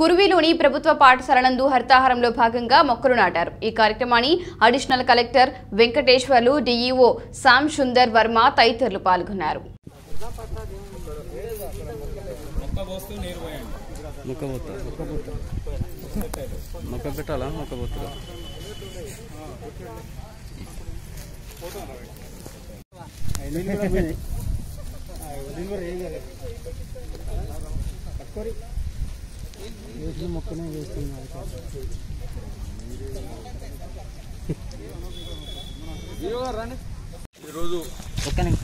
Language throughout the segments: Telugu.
కురువిలోని ప్రభుత్వ పాఠశాల నందు హరితాహారంలో భాగంగా మొక్కలు నాటారు ఈ కార్యక్రమాన్ని additional collector Venkateswarlu DEO Sam Sundar Varma తదితరులు పాల్గొన్నారు మొక్క పోతా మొక్క పెట్టాలా మొక్క పోతుందా మొక్కనే వేస్తున్నారు ఈరోజు ఒక్క నిమిషం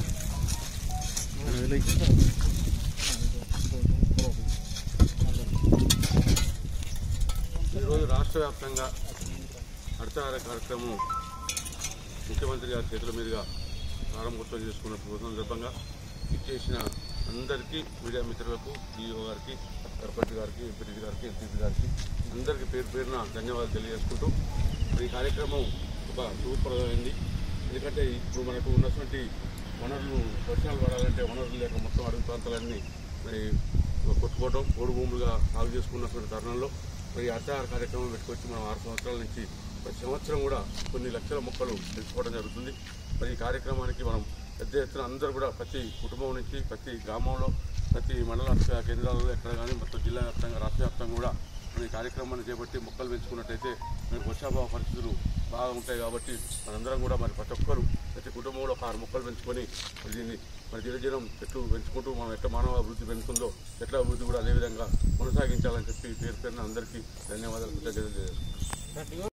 ఈరోజు రాష్ట్ర వ్యాప్తంగా హరితహార కార్యక్రమం ముఖ్యమంత్రి గారి చేతుల మీదుగా ప్రారంభోత్సవం చేసుకున్న సందర్భంగా ఇచ్చేసిన అందరికీ మీడియా మిత్రులకు డిఓ గారికి సర్పంచ్ గారికి ఎంపీటీ గారికి ఎంపీపీ గారికి అందరికీ పేరు పేరున ధన్యవాదాలు తెలియజేసుకుంటూ మరి ఈ కార్యక్రమం ఒక శుభప్రదమైంది ఎందుకంటే ఇప్పుడు మనకు ఉన్నటువంటి వనరులు వర్షాలు పడాలంటే వనరులు లేక మొత్తం అడవి ప్రాంతాలన్నీ మరి కొట్టుకోవడం ఓడు భూములుగా సాగు చేసుకున్నటువంటి తరుణంలో మరి అర్థాహార కార్యక్రమం పెట్టుకొచ్చి మనం ఆరు సంవత్సరాల నుంచి ప్రతి సంవత్సరం కూడా కొన్ని లక్షల మొక్కలు పెంచుకోవడం జరుగుతుంది మరి ఈ కార్యక్రమానికి మనం పెద్ద ఎత్తున అందరూ కూడా ప్రతి కుటుంబం నుంచి ప్రతి గ్రామంలో ప్రతి మండల కేంద్రాలలో ఎక్కడ కానీ మొత్తం జిల్లా వ్యాప్తంగా రాష్ట్ర వ్యాప్తంగా కూడా మనం ఈ కార్యక్రమాన్ని చేపట్టి మొక్కలు పెంచుకున్నట్టయితే మనకు వర్షాభావ పరిస్థితులు బాగా ఉంటాయి కాబట్టి మనందరం కూడా మరి ప్రతి ఒక్కరు ప్రతి కుటుంబంలో ఒక ఆరు మొక్కలు పెంచుకొని మరి దీన్ని మరి దినదినం చెట్లు పెంచుకుంటూ మనం ఎట్లా మానవ అభివృద్ధి పెంచుకుందో ఎట్లా అభివృద్ధి కూడా అదేవిధంగా కొనసాగించాలని చెప్పి పేరు పేరున అందరికీ ధన్యవాదాలు కృతజ్ఞతలు తెలియజేస్తున్నాను